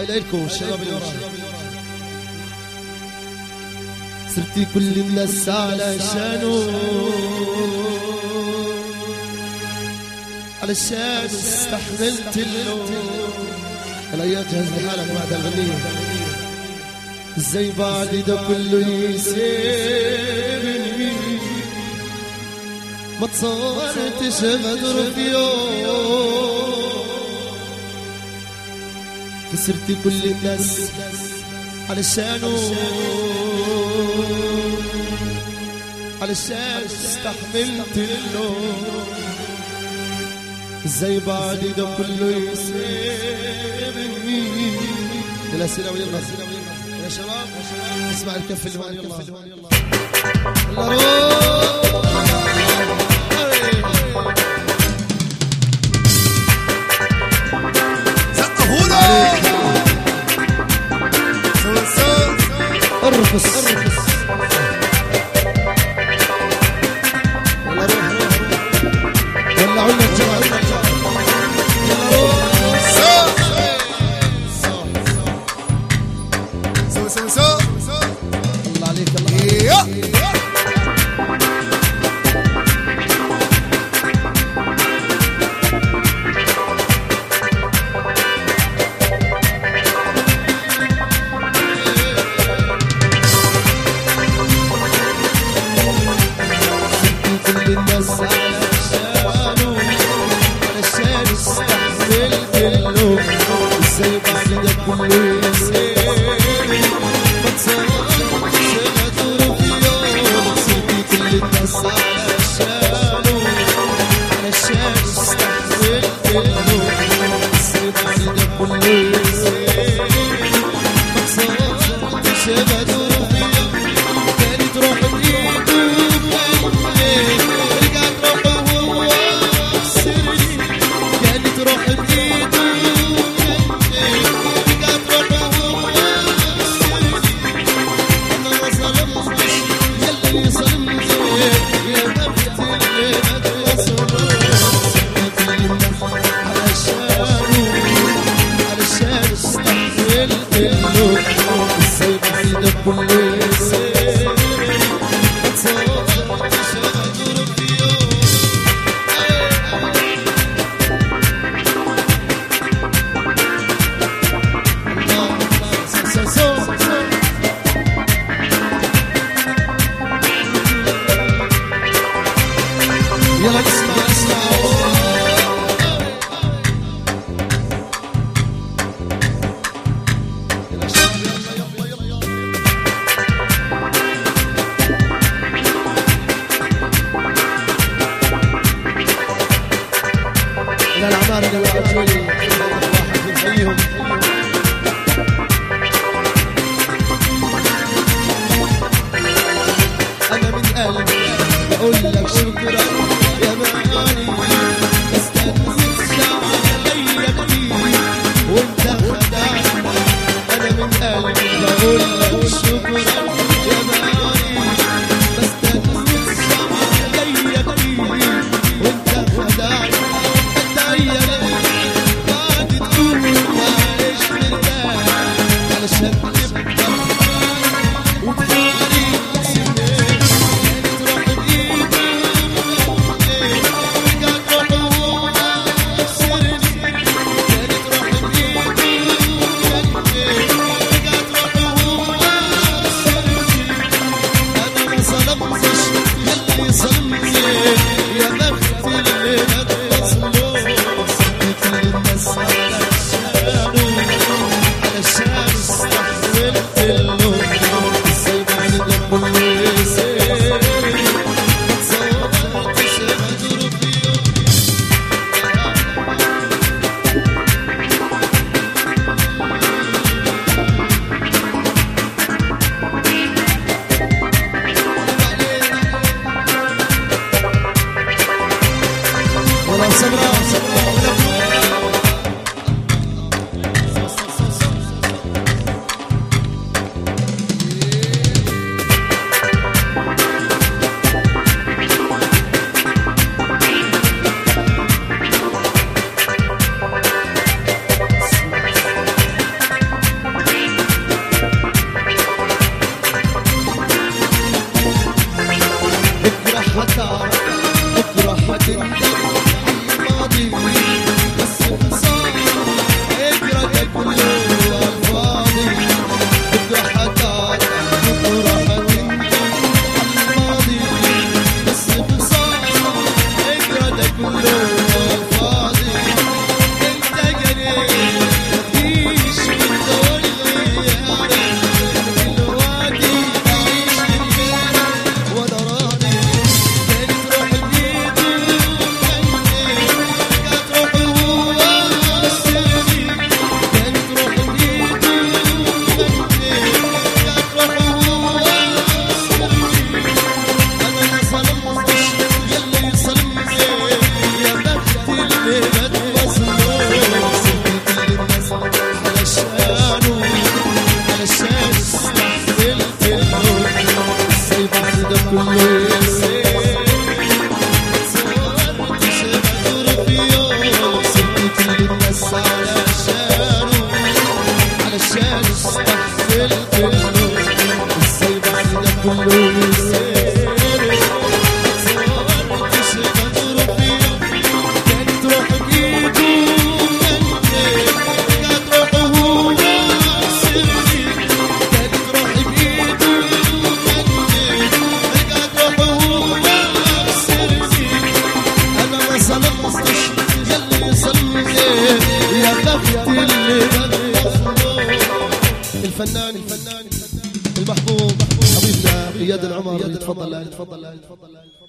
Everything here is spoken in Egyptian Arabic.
لكم الشباب اللي صرتي كل الناس علشانه علشان استحملت اللوم الايات جهز لي حالك بعد الغنية ازاي بعد ده كله يسيبني ما تصورتش غدر في يوم خسرت كل الناس علشانه علشان استحملت اللوم ازاي بعد ده كله يسيبني للأسئلة ويلا يا شباب اسمع الكف اللي هون يلا يلا روح سقفوا له سو سو ارقص ارقص يلا روح ولعوا لنا الجمال يلا روح سو سو سو سو الله عليك الله عليك يا كل الناس علشانه علشان استحملت اللوم ازاي بعد ده كله يسيبني ما تصورش غدر في يوم صرتي كل الناس علشانه علشان استحملت اللوم ازاي بعد ده كله يسيبني ما تصورش غدر في يوم كانت روح ايده رجعت روحه وهو سرني كانت روح بايده رجعت روحه وهو سرني انا ما ظلمتش يلي ظلمت يا بخت اللي ما علشانه علشان استحملت اللوم ازاي بعيد كل سنه يلا اسمع اسمع يلا شباب يلا يلا يلا إلى العمارة اللي وقفوا لي واحد بنحييهم أنا من قلبي بقول لك شكرا يا ماني استنزفش عليا كتير وانت خدعني أنا من قلبي بقول لك شكرا يا ماني استنزفش عليا كتير وانت خدعني التعية بعد تقول معلش مرتاح علشان تبقى وتخلي سنين تروح بإيدي رجعت روحه وهو سرني كانت روح بإيدي رجعت روحه وهو سرني أنا ما ظلمتش يلي ظلمني يا بخت اللي ما تظلمش صدقت الناس علشانه علشان استحملت اللوم ازاي بعد ده كله يسيبني ما تصورتش غدر في يوم ولا صبرا ولا اللي بد مظلوم سبت كل الناس علشانه علشان استحملت اللوم ازاي بعد ده كله يصير صورت شبه في يوم سبت كل الناس علشانه علشان استحملت اللوم ازاي بعد ده كله يصير صورت شبه في يوم كانت روح ايده كانت روح هو سري كانت روح بايده كانت روح هو سري انا ما صلبتش يلي صلي يا بخت اللي بخته الفنان الفنان المحبوب حبيبنا اياد العمر تفضل تفضل تفضل